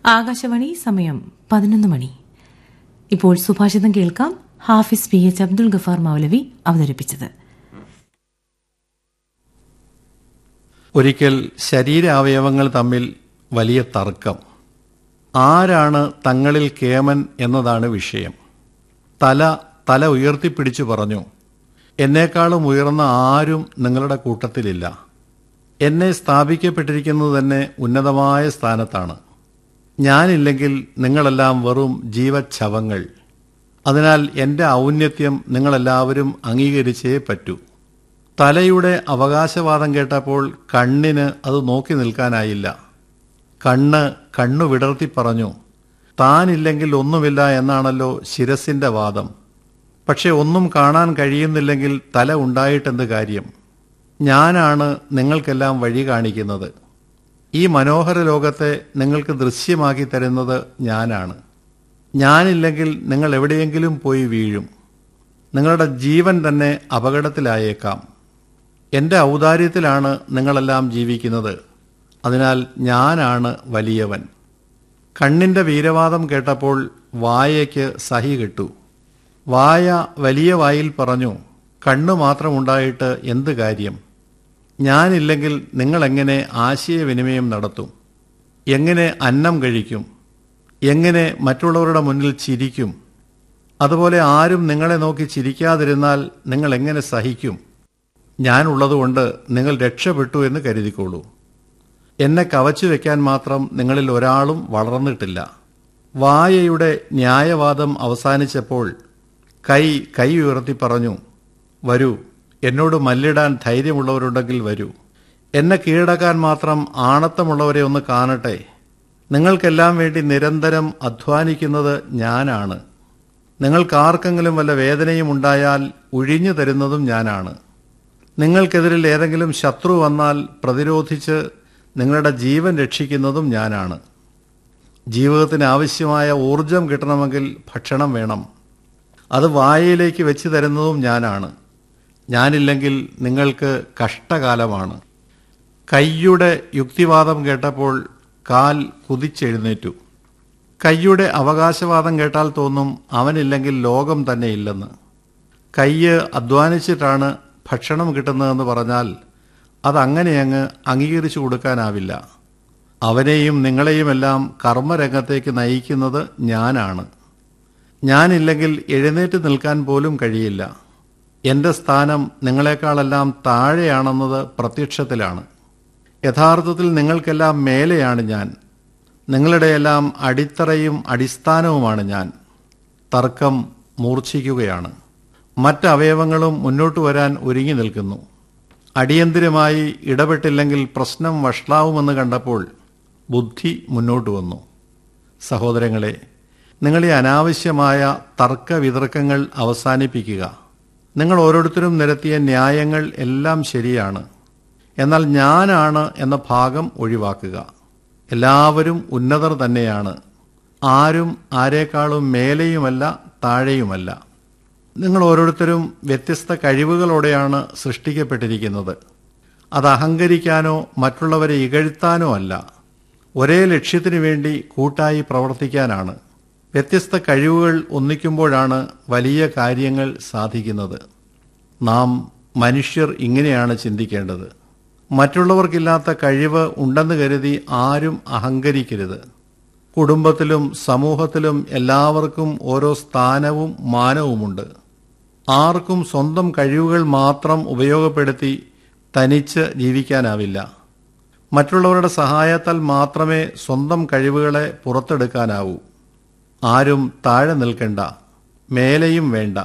ആകാശവാണി സമയം പതിനൊന്ന് മണി ഇപ്പോൾ സുഭാഷിതം കേൾക്കാം ഹാഫിസ് പി എച്ച് അബ്ദുൾ ഗഫാർ മൗലവി അവതരിപ്പിച്ചത് ഒരിക്കൽ ശരീരാവയവങ്ങൾ തമ്മിൽ വലിയ തർക്കം ആരാണ് തങ്ങളിൽ കേമൻ എന്നതാണ് വിഷയം തല തല ഉയർത്തിപ്പിടിച്ചു പറഞ്ഞു എന്നേക്കാളും ഉയർന്ന ആരും നിങ്ങളുടെ കൂട്ടത്തിലില്ല എന്നെ സ്ഥാപിക്കപ്പെട്ടിരിക്കുന്നത് തന്നെ ഉന്നതമായ സ്ഥാനത്താണ് ഞാനില്ലെങ്കിൽ നിങ്ങളെല്ലാം വെറും ജീവച്ഛവങ്ങൾ അതിനാൽ എൻ്റെ ഔന്നത്യം നിങ്ങളെല്ലാവരും അംഗീകരിച്ചേ പറ്റൂ തലയുടെ അവകാശവാദം കേട്ടപ്പോൾ കണ്ണിന് അത് നോക്കി നിൽക്കാനായില്ല കണ്ണ് കണ്ണു വിടർത്തി പറഞ്ഞു താനില്ലെങ്കിൽ ഒന്നുമില്ല എന്നാണല്ലോ ശിരസിന്റെ വാദം പക്ഷെ ഒന്നും കാണാൻ കഴിയുന്നില്ലെങ്കിൽ തല ഉണ്ടായിട്ടെന്ത് കാര്യം ഞാനാണ് നിങ്ങൾക്കെല്ലാം വഴി കാണിക്കുന്നത് ഈ മനോഹര ലോകത്തെ നിങ്ങൾക്ക് ദൃശ്യമാക്കി തരുന്നത് ഞാനാണ് ഞാനില്ലെങ്കിൽ നിങ്ങൾ എവിടെയെങ്കിലും പോയി വീഴും നിങ്ങളുടെ ജീവൻ തന്നെ അപകടത്തിലായേക്കാം എൻ്റെ ഔദാര്യത്തിലാണ് നിങ്ങളെല്ലാം ജീവിക്കുന്നത് അതിനാൽ ഞാനാണ് വലിയവൻ കണ്ണിൻ്റെ വീരവാദം കേട്ടപ്പോൾ വായയ്ക്ക് സഹി കിട്ടു വായ വലിയ വായിൽ പറഞ്ഞു കണ്ണു മാത്രമുണ്ടായിട്ട് എന്ത് കാര്യം ഞാനില്ലെങ്കിൽ നിങ്ങളെങ്ങനെ ആശയവിനിമയം നടത്തും എങ്ങനെ അന്നം കഴിക്കും എങ്ങനെ മറ്റുള്ളവരുടെ മുന്നിൽ ചിരിക്കും അതുപോലെ ആരും നിങ്ങളെ നോക്കി ചിരിക്കാതിരുന്നാൽ നിങ്ങൾ എങ്ങനെ സഹിക്കും ഞാനുള്ളതുകൊണ്ട് നിങ്ങൾ രക്ഷപ്പെട്ടു എന്ന് കരുതിക്കോളൂ എന്നെ കവച്ചു വെക്കാൻ മാത്രം നിങ്ങളിൽ ഒരാളും വളർന്നിട്ടില്ല വായയുടെ ന്യായവാദം അവസാനിച്ചപ്പോൾ കൈ കൈ ഉയർത്തി പറഞ്ഞു വരൂ എന്നോട് മല്ലിടാൻ ധൈര്യമുള്ളവരുണ്ടെങ്കിൽ വരൂ എന്നെ കീഴടക്കാൻ മാത്രം ആണത്തമുള്ളവരെ ഒന്ന് കാണട്ടെ നിങ്ങൾക്കെല്ലാം വേണ്ടി നിരന്തരം അധ്വാനിക്കുന്നത് ഞാനാണ് നിങ്ങൾക്കാർക്കെങ്കിലും വല്ല വേദനയും ഉണ്ടായാൽ ഒഴിഞ്ഞു തരുന്നതും ഞാനാണ് നിങ്ങൾക്കെതിരിൽ ഏതെങ്കിലും ശത്രു വന്നാൽ പ്രതിരോധിച്ച് നിങ്ങളുടെ ജീവൻ രക്ഷിക്കുന്നതും ഞാനാണ് ജീവിതത്തിന് ആവശ്യമായ ഊർജം കിട്ടണമെങ്കിൽ ഭക്ഷണം വേണം അത് വായയിലേക്ക് വെച്ച് തരുന്നതും ഞാനാണ് ഞാനില്ലെങ്കിൽ നിങ്ങൾക്ക് കഷ്ടകാലമാണ് കയ്യുടെ യുക്തിവാദം കേട്ടപ്പോൾ കാൽ കുതിച്ചെഴുന്നേറ്റു കയ്യുടെ അവകാശവാദം കേട്ടാൽ തോന്നും അവനില്ലെങ്കിൽ ലോകം തന്നെ ഇല്ലെന്ന് കയ്യ് അധ്വാനിച്ചിട്ടാണ് ഭക്ഷണം കിട്ടുന്നതെന്ന് പറഞ്ഞാൽ അതങ്ങനെയങ്ങ് അംഗീകരിച്ചു കൊടുക്കാനാവില്ല അവനെയും നിങ്ങളെയുമെല്ലാം കർമ്മരംഗത്തേക്ക് നയിക്കുന്നത് ഞാനാണ് ഞാനില്ലെങ്കിൽ എഴുന്നേറ്റ് നിൽക്കാൻ പോലും കഴിയില്ല എൻ്റെ സ്ഥാനം നിങ്ങളെക്കാളെല്ലാം താഴെയാണെന്നത് പ്രത്യക്ഷത്തിലാണ് യഥാർത്ഥത്തിൽ നിങ്ങൾക്കെല്ലാം മേലെയാണ് ഞാൻ നിങ്ങളുടെയെല്ലാം അടിത്തറയും അടിസ്ഥാനവുമാണ് ഞാൻ തർക്കം മൂർച്ഛിക്കുകയാണ് മറ്റ് അവയവങ്ങളും മുന്നോട്ട് വരാൻ ഒരുങ്ങി നിൽക്കുന്നു അടിയന്തിരമായി ഇടപെട്ടില്ലെങ്കിൽ പ്രശ്നം വഷളാവുമെന്ന് കണ്ടപ്പോൾ ബുദ്ധി മുന്നോട്ട് വന്നു സഹോദരങ്ങളെ നിങ്ങൾ ഈ അനാവശ്യമായ തർക്ക വിതർക്കങ്ങൾ അവസാനിപ്പിക്കുക നിങ്ങൾ ഓരോരുത്തരും നിരത്തിയ ന്യായങ്ങൾ എല്ലാം ശരിയാണ് എന്നാൽ ഞാനാണ് എന്ന ഭാഗം ഒഴിവാക്കുക എല്ലാവരും ഉന്നതർ തന്നെയാണ് ആരും ആരേക്കാളും മേലെയുമല്ല താഴെയുമല്ല നിങ്ങൾ ഓരോരുത്തരും വ്യത്യസ്ത കഴിവുകളോടെയാണ് സൃഷ്ടിക്കപ്പെട്ടിരിക്കുന്നത് അത് അഹങ്കരിക്കാനോ മറ്റുള്ളവരെ ഇകഴ്ത്താനോ അല്ല ഒരേ ലക്ഷ്യത്തിനു വേണ്ടി കൂട്ടായി പ്രവർത്തിക്കാനാണ് വ്യത്യസ്ത കഴിവുകൾ ഒന്നിക്കുമ്പോഴാണ് വലിയ കാര്യങ്ങൾ സാധിക്കുന്നത് നാം മനുഷ്യർ ഇങ്ങനെയാണ് ചിന്തിക്കേണ്ടത് മറ്റുള്ളവർക്കില്ലാത്ത കഴിവ് ഉണ്ടെന്ന് കരുതി ആരും അഹങ്കരിക്കരുത് കുടുംബത്തിലും സമൂഹത്തിലും എല്ലാവർക്കും ഓരോ സ്ഥാനവും മാനവുമുണ്ട് ആർക്കും സ്വന്തം കഴിവുകൾ മാത്രം ഉപയോഗപ്പെടുത്തി തനിച്ച് ജീവിക്കാനാവില്ല മറ്റുള്ളവരുടെ സഹായത്താൽ മാത്രമേ സ്വന്തം കഴിവുകളെ പുറത്തെടുക്കാനാവൂ ആരും താഴെ നിൽക്കണ്ട മേലെയും വേണ്ട